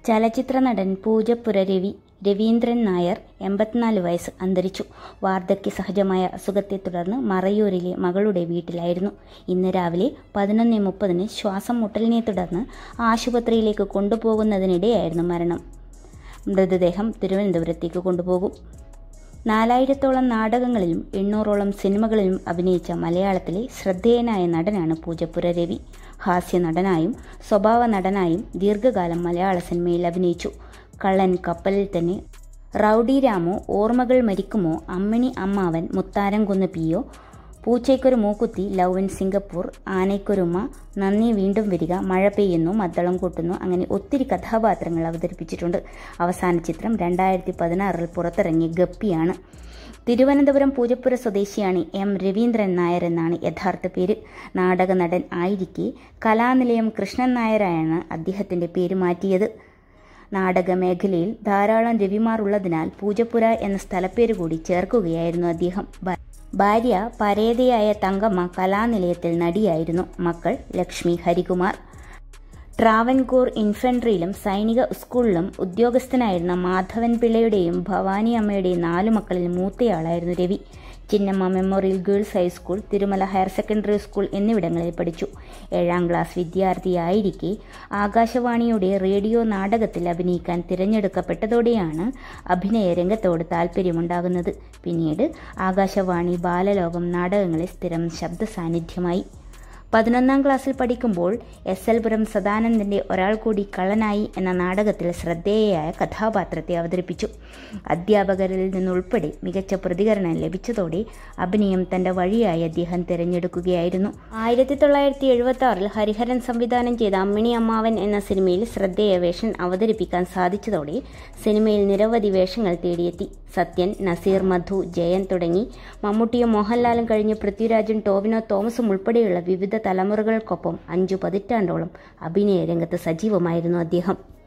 ചലച്ചിത്ര നടൻ പൂജപ്പുര രവി രവീന്ദ്രൻ നായർ എൺപത്തിനാല് വയസ്സ് അന്തരിച്ചു വാർദ്ധക്യ സഹജമായ അസുഖത്തെ തുടർന്ന് മറയൂരിലെ മകളുടെ വീട്ടിലായിരുന്നു ഇന്ന് രാവിലെ പതിനൊന്ന് മുപ്പതിന് ശ്വാസം മുട്ടലിനെ തുടർന്ന് ആശുപത്രിയിലേക്ക് കൊണ്ടുപോകുന്നതിനിടെയായിരുന്നു മരണം മൃതദേഹം തിരുവനന്തപുരത്തേക്ക് കൊണ്ടുപോകും നാലായിരത്തോളം നാടകങ്ങളിലും എണ്ണൂറോളം സിനിമകളിലും അഭിനയിച്ച മലയാളത്തിലെ ശ്രദ്ധേയനായ നടനാണ് പൂജപ്പുര രവി ഹാസ്യ നടനായും സ്വഭാവ നടനായും ദീർഘകാലം മലയാള സിനിമയിൽ അഭിനയിച്ചു കള്ളൻ കപ്പലിൽ തന്നെ റൗഡി രാമു ഓർമ്മകൾ മരിക്കുമോ അമ്മിണി അമ്മാവൻ മുത്താരംകുന്ന് പിയോ പൂച്ചയ്ക്കൊരു മൂക്കുത്തി ലവ് ഇൻ സിംഗപ്പൂർ ആനയ്ക്കൊരുമ നന്ദി വീണ്ടും വരിക മഴ പെയ്യുന്നു മദ്ദളം കൂട്ടുന്നു അങ്ങനെ ഒത്തിരി കഥാപാത്രങ്ങൾ അവതരിപ്പിച്ചിട്ടുണ്ട് അവസാന ചിത്രം രണ്ടായിരത്തി പതിനാറിൽ പുറത്തിറങ്ങിയ ഗപ്പിയാണ് തിരുവനന്തപുരം പൂജപ്പുര സ്വദേശിയാണ് എം രവീന്ദ്രൻ നായർ എന്നാണ് യഥാർത്ഥ പേര് നാടക നടൻ ആയിരിക്കെ കലാനിലയം കൃഷ്ണൻ നായരായാണ് അദ്ദേഹത്തിന്റെ പേര് മാറ്റിയത് നാടക മേഖലയിൽ ധാരാളം രവിമാർ ഉള്ളതിനാൽ പൂജപ്പുര എന്ന സ്ഥലപ്പേര് കൂടി ചേർക്കുകയായിരുന്നു അദ്ദേഹം ഭാര്യ പരേതയായ തങ്കമ്മ കലാനിലയത്തിൽ നടിയായിരുന്നു മക്കൾ ലക്ഷ്മി ഹരികുമാർ ട്രാവൻകൂർ ഇൻഫൻട്രിയിലും സൈനിക സ്കൂളിലും ഉദ്യോഗസ്ഥനായിരുന്ന മാധവൻ പിള്ളയുടെയും ഭവാനി അമ്മയുടെയും നാലു മക്കളിൽ മൂത്തയാളായിരുന്നു Ravi Chinnamma memorial girls high school Thirumala higher secondary school എന്നിവിടങ്ങളിൽ പഠിച്ചു ഏഴാം ക്ലാസ് വിദ്യാർത്ഥിയായിരിക്കെ ആകാശവാണിയുടെ റേഡിയോ നാടകത്തിൽ അഭിനയിക്കാൻ തിരഞ്ഞെടുക്കപ്പെട്ടതോടെയാണ് അഭിനയ രംഗത്തോട് താല്പര്യമുണ്ടാകുന്നത് പിന്നീട് ആകാശവാണി ബാലലോകം നാടകങ്ങളിൽ സ്ഥിരം ശബ്ദ സാന്നിധ്യമായി പതിനൊന്നാം ക്ലാസ്സിൽ പഠിക്കുമ്പോൾ എസ് എൽ പുരം സദാനന്ദന്റെ ഒരാൾ കൂടി കള്ളനായി എന്ന നാടകത്തിൽ ശ്രദ്ധേയയായ കഥാപാത്രത്തെ അവതരിപ്പിച്ചു അധ്യാപകരിൽ നിന്നുൾപ്പെടെ മികച്ച പ്രതികരണം ലഭിച്ചതോടെ അഭിനയം തന്റെ വഴിയായി അദ്ദേഹം തിരഞ്ഞെടുക്കുകയായിരുന്നു ആയിരത്തി തൊള്ളായിരത്തി എഴുപത്തി ആറിൽ ഹരിഹരൻ സംവിധാനം ചെയ്ത അമ്മിണി അമ്മാവൻ എന്ന സിനിമയിൽ ശ്രദ്ധേയ വേഷം അവതരിപ്പിക്കാൻ സാധിച്ചതോടെ സിനിമയിൽ നിരവധി വേഷങ്ങൾ തേടിയെത്തി സത്യൻ നസീർ മധു ജയൻ തുടങ്ങി മമ്മൂട്ടിയും മോഹൻലാലും കഴിഞ്ഞ് പൃഥ്വിരാജും ടോവിനോ തോമസും ഉൾപ്പെടെയുള്ള വിവിധ തലമുറകൾക്കൊപ്പം അഞ്ചു പതിറ്റാണ്ടോളം അഭിനയ രംഗത്ത് സജീവമായിരുന്നു അദ്ദേഹം